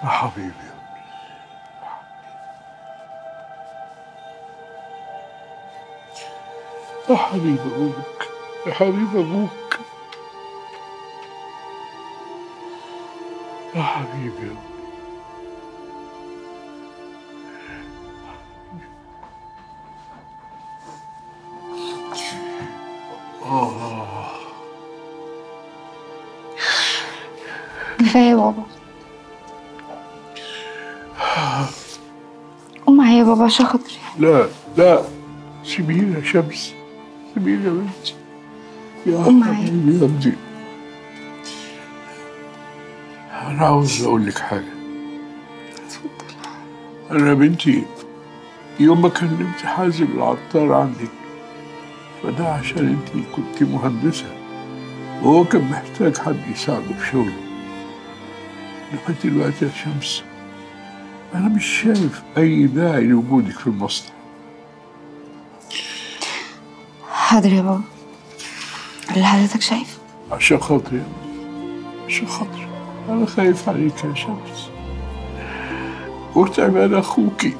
يا حبيبي يا حبيب ابوك يا حبيب ابوك يا حبيبي آه كفايه يا بابا قوم معايا يا بابا عشان خاطري لا لا سيبيني يا شمس سيبيني يا بنتي يا قوم معايا. حبيبي يا ابني أنا عاوز أقول لك حاجة أنا يا بنتي يوم ما كلمت حازم العطار عندك فده عشان انت كنت مهندسة وهو كان محتاج حد يساعده في شغله انما دلوقتي يا شمس أنا مش شايف أي داعي لوجودك في المصنع حاضر يا بابا اللي حضرتك شايفه عشان خاطري يا ابني عشان خاطري أنا خايف عليك يا شمس وتعبان أخوكي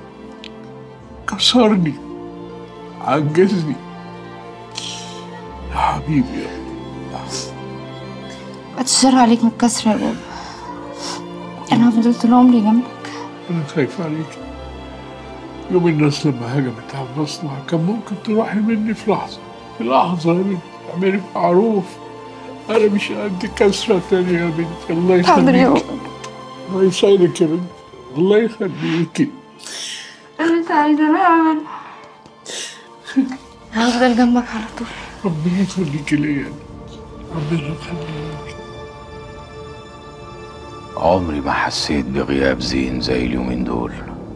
كسرني عجزني يا حبيبي يا ابني اتشر عليك من الكسر يا بابا انا هفضل طول عمري جنبك أنا خايف عليك يوم الناس لما هجمت على المصنع كان ممكن تروحي مني في لحظة في لحظة يا بنتي اعملي معروف أنا مش قد كسرة تانية يا بنتي الله حاضر يا يخليك بابا الله يسعدك يا بنتي الله يخليكي اللي انت عايزه انا هعمله هفضل جنبك على طول ربنا يخليكي ليا ربنا يخليك عمري ما حسيت بغياب زين زي اليومين دول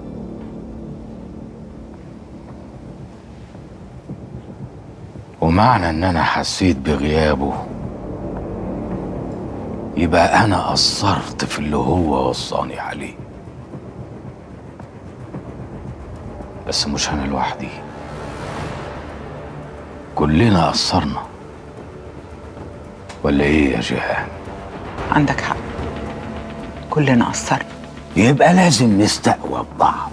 ومعنى ان انا حسيت بغيابه يبقى انا قصرت في اللي هو وصاني عليه بس مش انا لوحدي كلنا قصرنا ولا ايه يا جيهان عندك حق كلنا قصرنا يبقى لازم نستقوى ببعض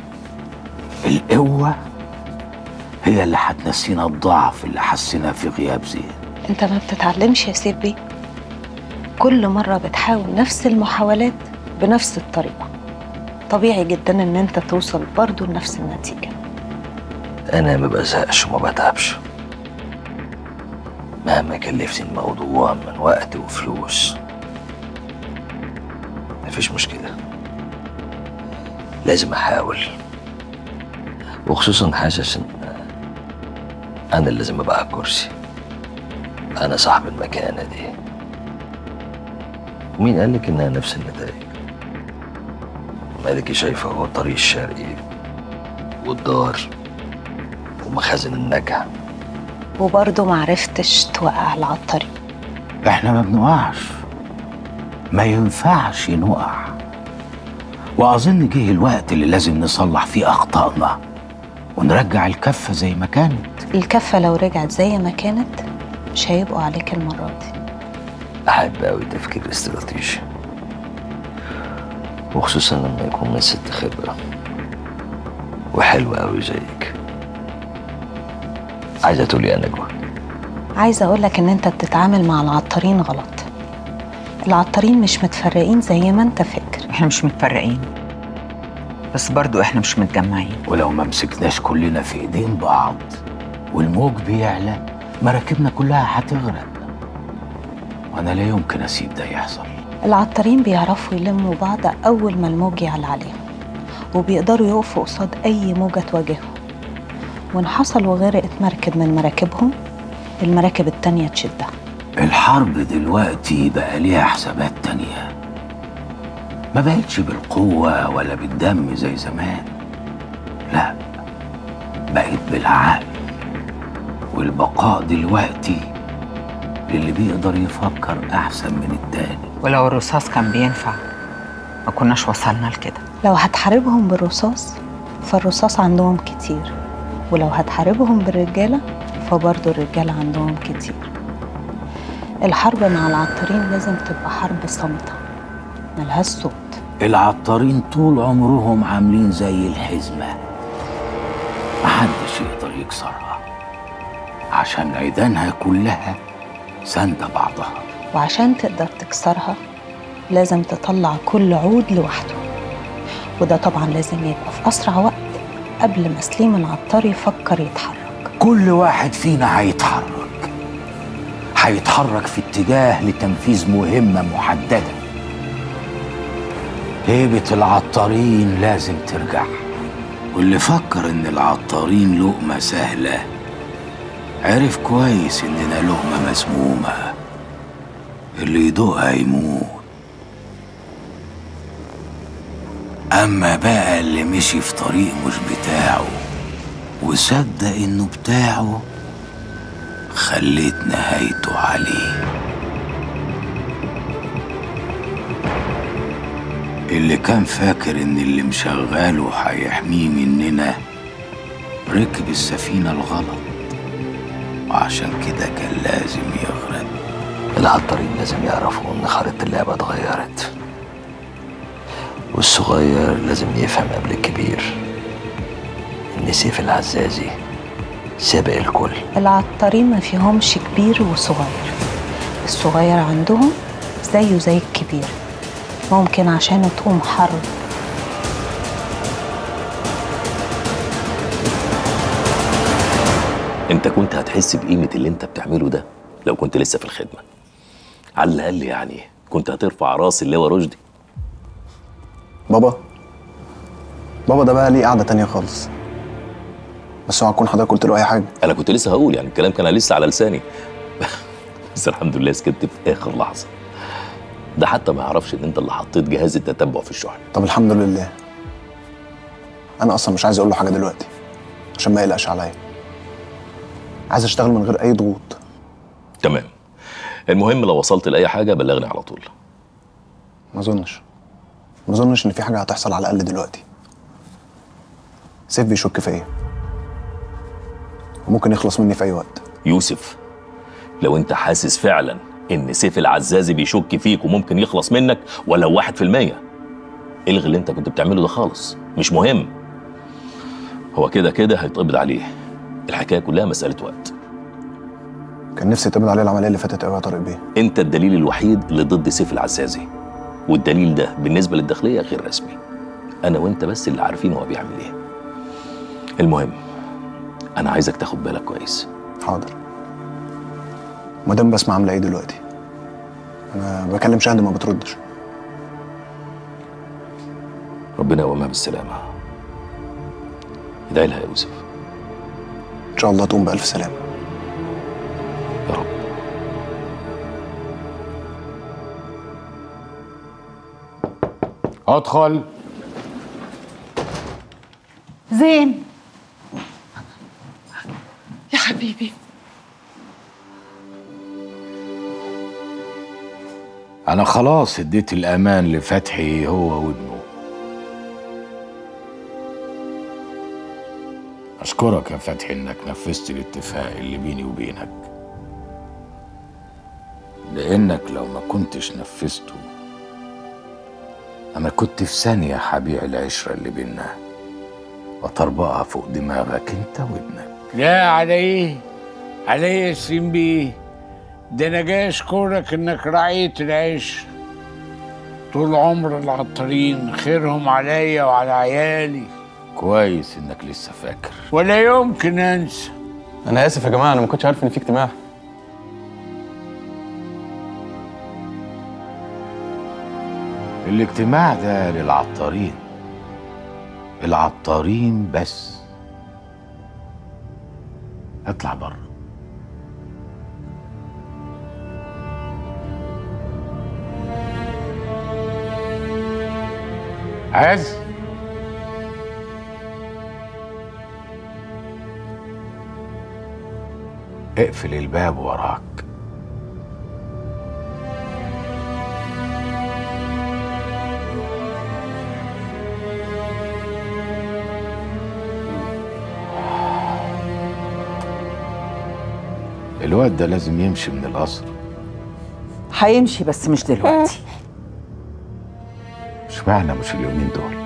القوة هي اللي هتنسينا الضعف اللي حسينا في غياب زين انت ما بتتعلمش يا سيد بيه كل مرة بتحاول نفس المحاولات بنفس الطريقة طبيعي جدا ان انت توصل برضو لنفس النتيجة انا ما بزهقش وما بتعبش مهما كلفتني الموضوع من وقت وفلوس مفيش مشكلة لازم احاول وخصوصا حاسس ان انا اللي لازم ابقى على الكرسي انا صاحب المكانة دي ومين قالك انها نفس النتائج مالكي شايفة هو الطريق الشرقي والدار ومخازن النجع وبرضو معرفتش توقع العطارين احنا ما بنقعش ما ينفعش نقع واظن جه الوقت اللي لازم نصلح فيه اخطائنا ونرجع الكفه زي ما كانت الكفة لو رجعت زي ما كانت مش هيبقوا عليك المرة دي أحب أوي تفكير استراتيجي وخصوصا لما يكون من ست خبرة وحلوة أوي زيك عايزة تقولي يا نجوى عايزة اقولك ان انت بتتعامل مع العطارين غلط العطارين مش متفرقين زي ما انت فاكر احنا مش متفرقين بس برضو احنا مش متجمعين ولو ما مسكناش كلنا في ايدين بعض والموج بيعلى مراكبنا كلها هتغرق وانا لا يمكن اسيب ده يحصل العطارين بيعرفوا يلموا بعض أول ما الموج يعلى عليهم وبيقدروا يقفوا قصاد أي موجة تواجههم وإن حصل وغرقت مركب من مراكبهم المراكب التانية تشدها الحرب دلوقتي بقى ليها حسابات تانية ما بقتش بالقوة ولا بالدم زي زمان لا بقت بالعقل والبقاء دلوقتي للي بيقدر يفكر أحسن من التاني ولو الرصاص كان بينفع ما كناش وصلنا لكده لو هتحاربهم بالرصاص فالرصاص عندهم كتير ولو هتحاربهم بالرجالة فبرضه الرجالة عندهم كتير الحرب مع العطارين لازم تبقى حرب صامتة ملهاش صوت العطارين طول عمرهم عاملين زي الحزمة محدش يقدر يكسرها عشان عيدانها كلها ساندة بعضها وعشان تقدر تكسرها لازم تطلع كل عود لوحده وده طبعا لازم يبقى في أسرع وقت قبل ما سليم العطار يفكر يتحرك كل واحد فينا هيتحرك هيتحرك في اتجاه لتنفيذ مهمة محددة هيبة العطارين لازم ترجع واللي فكر ان العطارين لقمة سهلة عرف كويس اننا لقمة مسمومة اللي يدوقها يموت اما بقى اللي مشي في طريق مش بتاعه وصدق انه بتاعه خليت نهايته عليه اللي كان فاكر ان اللي مشغاله هيحميه مننا ركب السفينة الغلط وعشان كده كان لازم يغرق العطارين لازم يعرفوا ان خريطة اللعبة اتغيرت والصغير لازم يفهم قبل الكبير ان سيف العزازي سابق الكل العطارين ما فيهمش كبير وصغير الصغير عندهم زيه زي الكبير ممكن عشان تقوم حرب انت كنت هتحس بقيمة اللي انت بتعمله ده لو كنت لسه في الخدمة على الأقل يعني كنت هترفع راس اللواء رشدي بابا بابا ده بقى ليه قعدة تانية خالص بس اوعى تكون حضرتك قلت له أي حاجة أنا كنت لسه هقول يعني الكلام كان لسه على لساني بس الحمد لله سكت في آخر لحظة ده حتى ما يعرفش إن أنت اللي حطيت جهاز التتبع في الشحن طب الحمد لله أنا أصلا مش عايز أقول له حاجة دلوقتي عشان ما يقلقش عليا عايز أشتغل من غير أي ضغوط تمام المهم لو وصلت لأي حاجة بلغني على طول ما أظنش ما أظنش إن في حاجة هتحصل على الأقل دلوقتي سيف بيشك فيا وممكن يخلص مني في أي وقت يوسف لو أنت حاسس فعلا إن سيف العزازي بيشك فيك وممكن يخلص منك ولو واحد في المية الغي اللي أنت كنت بتعمله ده خالص مش مهم هو كده كده هيتقبض عليه الحكاية كلها مسألة وقت كان نفسي يتقبض عليه العملية اللي فاتت قوي يا طارق بيه انت الدليل الوحيد اللي ضد سيف العزازي والدليل ده بالنسبه للداخليه غير رسمي انا وانت بس اللي عارفين هو بيعمل ايه المهم انا عايزك تاخد بالك كويس حاضر مدام بسمة عاملة إيه دلوقتي؟ أنا بكلم شهد ما بتردش ربنا يقومها بالسلامه ادعي لها يا يوسف إن شاء الله تقوم بألف سلامة يا رب ادخل زين يا حبيبي انا خلاص اديت الامان لفتحي هو وابنه اشكرك يا فتحي انك نفذت الاتفاق اللي بيني وبينك لانك لو ما كنتش نفذته انا كنت في ثانيه هبيع العشره اللي بينا وطربقها فوق دماغك انت وابنك لا على ايه على ايه يا سين بيه ده انا جاي اشكرك انك رعيت العيش طول عمر العطارين خيرهم عليا وعلى عيالي كويس انك لسه فاكر ولا يمكن انسى انا اسف يا جماعه انا ما كنتش عارف ان في اجتماع الاجتماع ده للعطارين العطارين بس اطلع بره عز اقفل الباب وراك الواد ده لازم يمشي من القصر هيمشي بس مش دلوقتي مش اشمعنى مش اليومين دول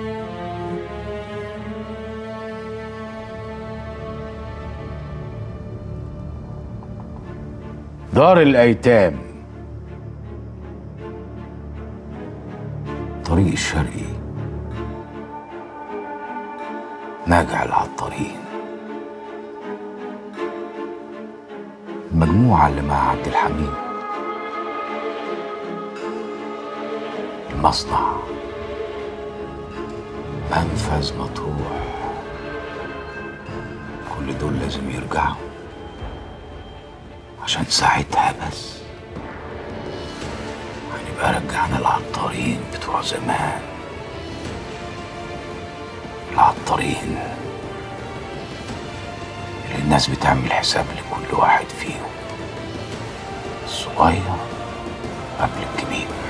دار الايتام طريق الشرقي ناجع العطارين المجموعة اللي مع عبد الحميد المصنع منفذ مطروح كل دول لازم يرجعوا عشان ساعتها بس هنبقى رجعنا العطارين بتوع زمان العطارين اللي الناس بتعمل حساب لكل واحد فيهم الصغير قبل الكبير